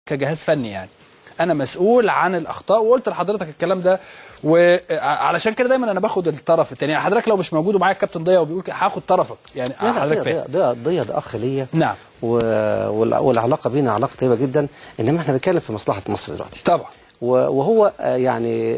كجهاز فني يعني انا مسؤول عن الاخطاء وقلت لحضرتك الكلام ده وعلشان كده دايما انا باخد الطرف الثاني يعني حضرتك لو مش موجود ومعايا الكابتن ضياء وبيقول كده، هاخد طرفك يعني لا لا حضرتك ضياء فاهم ضياء ضياء ضياء ده اخ ليا نعم و... وال- والعلاقه بينا علاقه طيبه جدا انما احنا بنتكلم في مصلحه مصر دلوقتي طبعا و- وهو آه، يعني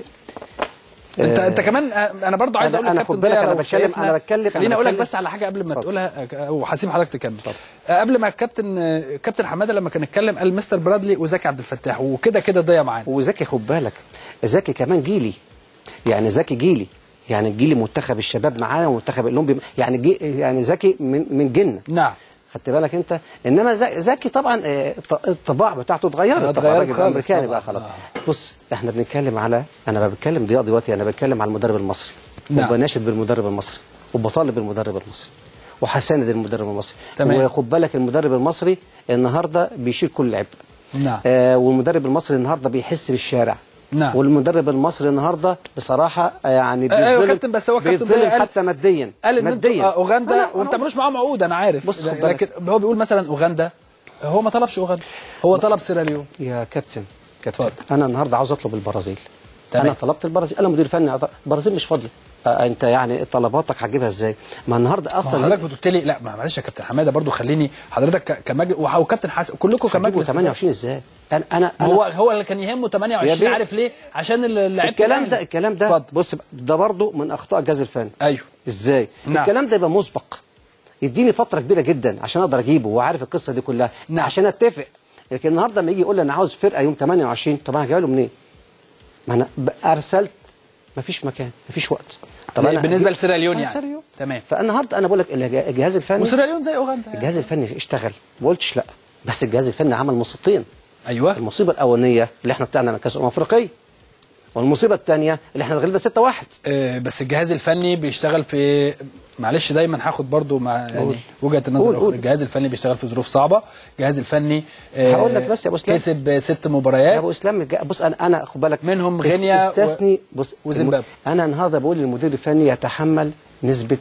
انت آه، انت كمان آه، انا برضو عايز أنا- اقول أنا للكابتن خد بالك ضياء أنا لو بتكلم- شايفنا- أنا بتكلم- أنا خليني اقول لك بتكلم- بس على حاجه قبل ما اتفضل. تقولها آه، وهسيب حضرتك تكمل آه، قبل ما الكابتن آه، كابتن حماده لما كان اتكلم قال مستر برادلي وزكي عبد الفتاح وكده كده ضياء معانا وزكي خد بالك زكي كمان جيلي يعني زكي جيلي يعني جيلي منتخب الشباب معانا ومنتخب الاولمبي يعني جي يعني زكي من من جيلنا نعم خدت بالك انت انما ز- زكي طبعا آه، ط- الطباع بتاعته اتغيرت اتغيرت طبعا راجل خالص امريكاني طبعا. بقى خلاص آه. بص احنا بنتكلم على انا بتكلم ضياء دلوقتي انا بتكلم على المدرب المصري نعم. وبناشد بالمدرب المصري وبطالب المدرب المصري وحساند المدرب المصري تمام. وخد بالك المدرب المصري النهارده بيشيل كل العبء نعم آه والمدرب المصري النهارده بيحس بالشارع نعم. والمدرب المصري النهارده بصراحه آه، يعني آه، ايوه بيتظلم- كابتن بس هو كابتن بيتظلم ضياء قال- حتى ماديا قال ان انتوا ماديا آه، اوغندا أنا- وما أنا- بتعملوش معاهم عقود انا عارف بص خد بالك. لكن هو بيقول مثلا اوغندا هو ما طلبش اوغندا هو طلب سيراليون يا كابتن كابتن اتفضل. انا النهارده عاوز اطلب البرازيل تمام. انا طلبت البرازيل انا مدير فني أعط- البرازيل مش فاضيه آه انت يعني طلباتك هتجيبها ازاي ما النهارده ما اصلا حضرتك قلت لي لا ما معلش يا كابتن حماده برضو خليني حضرتك ك- كمجلس وح- وكابتن حسن كلكم هتجيبوا كمجلس 28 ازاي انا انا ما أنا هو هو اللي كان يهمه يا 28 بيه. عارف ليه عشان اللعيبه الكلام ده الكلام ده اتفضل بص ده برضه من اخطاء الجهاز الفني ايوه ازاي نعم. الكلام ده يبقى مسبق يديني فتره كبيره جدا عشان اقدر اجيبه وعارف القصه دي كلها نعم. عشان اتفق لكن النهارده لما يجي يقول لي انا عاوز فرقه يوم 28 طب انا هجيبها له منين ما انا ب- ارسلت مفيش مكان مفيش وقت بالنسبه هجيب- لسيراليون آه، يعني سيراليون. تمام فالنهارده انا بقول لك الج- الجهاز الفني وسيراليون زي اوغندا يعني. الجهاز الفني اشتغل ما قلتش لا بس الجهاز الفني عمل مصيبتين ايوه المصيبه الاولانيه اللي احنا طلعنا من كاس الامم الافريقيه والمصيبه الثانيه اللي احنا اتغلبنا 6 1 آه، بس الجهاز الفني بيشتغل في معلش دايما هاخد برضو مع يعني قول. وجهه النظر قول، الأخرى. قول. الجهاز الفني بيشتغل في ظروف صعبه الجهاز الفني آه، هقول لك بس يا أبو إسلام. كسب ست يا مباريات ابو اسلام الج- بص انا انا خد بالك منهم است- غينيا و- استثني بص وزيمبابوي. الم- انا النهارده بقول للمدير الفني يتحمل نسبه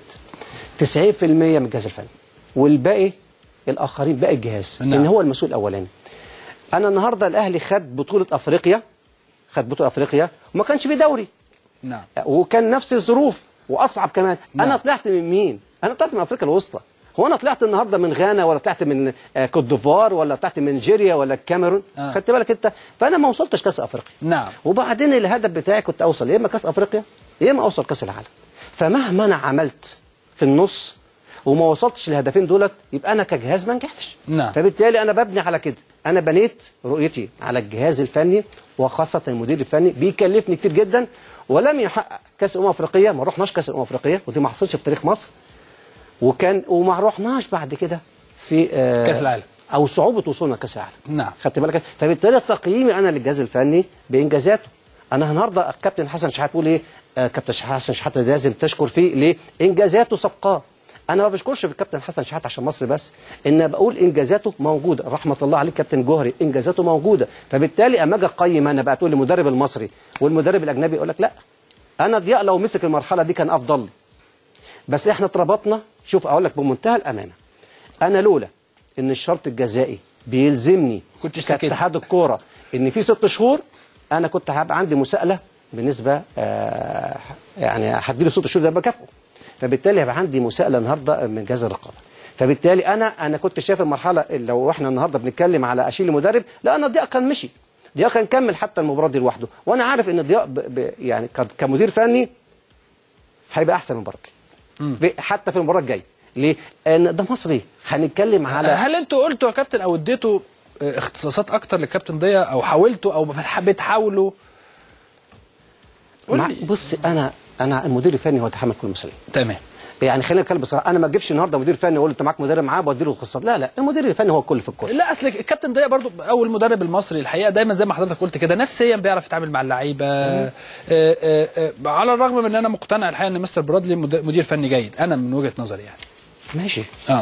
90% من الجهاز الفني والباقي الاخرين باقي الجهاز نعم. لان هو المسؤول الاولاني انا النهارده الاهلي خد بطوله افريقيا خد بطوله افريقيا وما كانش في دوري نعم وكان نفس الظروف واصعب كمان نعم. انا طلعت من مين انا طلعت من افريقيا الوسطى هو انا طلعت النهارده من غانا ولا طلعت من آه، كوت ديفوار ولا طلعت من نيجيريا ولا الكاميرون آه. خدت بالك انت فانا ما وصلتش كاس افريقيا نعم وبعدين الهدف بتاعي كنت اوصل يا اما كاس افريقيا يا اما اوصل كاس العالم فمهما انا عملت في النص وما وصلتش للهدفين دولت يبقى انا كجهاز ما نجحتش نعم. فبالتالي انا ببني على كده انا بنيت رؤيتي على الجهاز الفني وخاصه المدير الفني بيكلفني كتير جدا ولم يحقق كاس امم افريقيه ما رحناش كاس الامم الافريقيه ودي ما حصلتش في تاريخ مصر وكان وما رحناش بعد كده في آه كأس العالم. او صعوبه وصولنا كاس العالم نعم. خدت بالك فبالتالي تقييمي انا للجهاز الفني بانجازاته انا النهارده الكابتن حسن شحات بيقول ايه آه كابتن حسن شحات لازم تشكر فيه ليه انجازاته سبقاه انا ما بشكرش في الكابتن حسن شحات عشان مصر بس ان بقول انجازاته موجوده رحمه الله عليه كابتن جوهري انجازاته موجوده فبالتالي اما اجي اقيم انا بقى تقول المدرب المصري والمدرب الاجنبي يقول لك لا انا ضياء لو مسك المرحله دي كان افضل لي بس احنا اتربطنا شوف اقول لك بمنتهى الامانه انا لولا ان الشرط الجزائي بيلزمني كنتش سكت. كاتحاد الكوره ان في ست شهور انا كنت هبقى عندي مساءله بالنسبه آه يعني هديله ست شهور ده بكافئه فبالتالي هيبقى عندي مساءله النهارده من جهاز الرقابه فبالتالي انا انا كنت شايف المرحله لو احنا النهارده بنتكلم على اشيل المدرب لا انا ضياء كان مشي ضياء كان كمل حتى المباراه دي لوحده وانا عارف ان ضياء ب ب يعني ك- كمدير فني هيبقى احسن من بركه في حتى في المباراه الجايه ليه؟ ان ده مصري هنتكلم على هل انتوا قلتوا يا كابتن او اديتوا آه، اختصاصات اكتر للكابتن ضياء او حاولتوا او بتحاولوا قول مع لي. بص انا انا المدير الفني هو يتحمل كل المسؤوليه تمام يعني خلينا نتكلم بصراحه انا ما اجيبش النهارده مدير فني واقول له انت معاك مدرب معاه وادي له القصات لا لا المدير الفني هو الكل في الكل لا اصل الكابتن ضياء برضو او المدرب المصري الحقيقه دايما زي ما حضرتك قلت كده نفسيا بيعرف يتعامل مع اللعيبه آه، آه، آه، على الرغم من ان انا مقتنع الحقيقه ان مستر برادلي مد- مدير فني جيد انا من وجهه نظري يعني ماشي اه